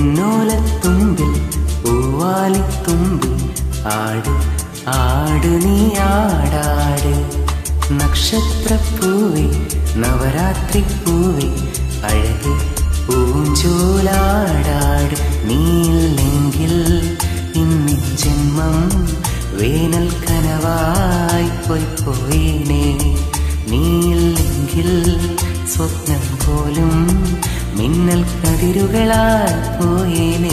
പൊന്നോലത്തുമ്പിൽ പൂവാലിത്തുമ്പിൽ ആട് ആട് നീ ആടാട് നക്ഷത്രപ്പൂവേ നവരാത്രി പൂവേ അഴക് പൂഞ്ചോലാടാട് നീയില്ലെങ്കിൽ ഇന്നി ജന്മം വേനൽ കനവായി പോയി പോയേനെ നീയില്ലെങ്കിൽ സ്വപ്നം പോലും മിന്നൽ കതിരുകളായി പോയേനെ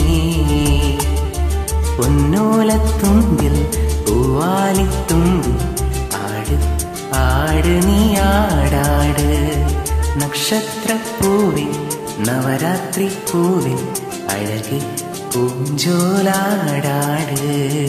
പൊന്നോലത്തുമ്പിൽ പൂവാലിത്തുമ്പിൽ ആട് ആട് നീ ആടാട് നക്ഷത്രപ്പൂവേ നവരാത്രി പൂവേ അഴകി പൂഞ്ചോലാടാട്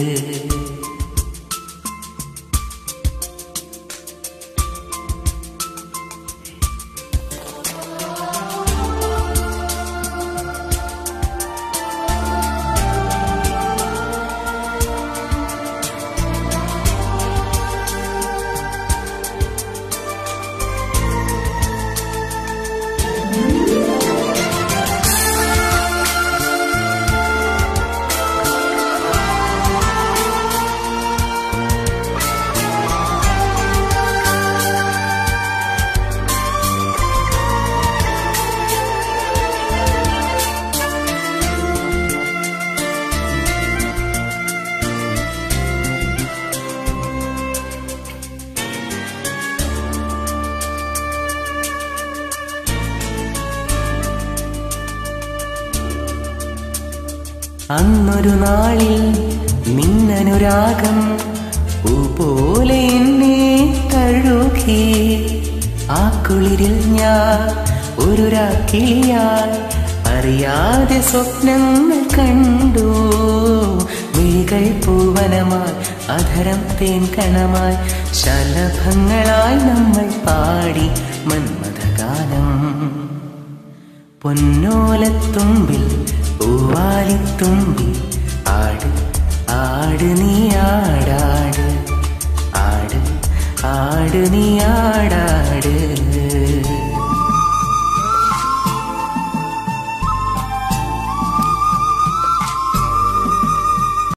അന്നൊരു നാളിൽ നിന്നനുരാഗം പൂ പോലെ എന്നെ തഴുകി ആ കുളിരിൽ ഞാൻ ഒരു രാക്കിളിയായി അറിയാതെ സ്വപ്നങ്ങൾ കണ്ടു വിഴികൾ പൂവനമായി അധരം തേൻ കണമായി ശലഭങ്ങളായി നമ്മൾ പാടി മന്മഥഗാനം പൊന്നോലത്തുമ്പിൽ പൂവാലിത്തുമ്പി ആട് ആട് നീ ആടാട് ആട് ആട് നീ ആടാട്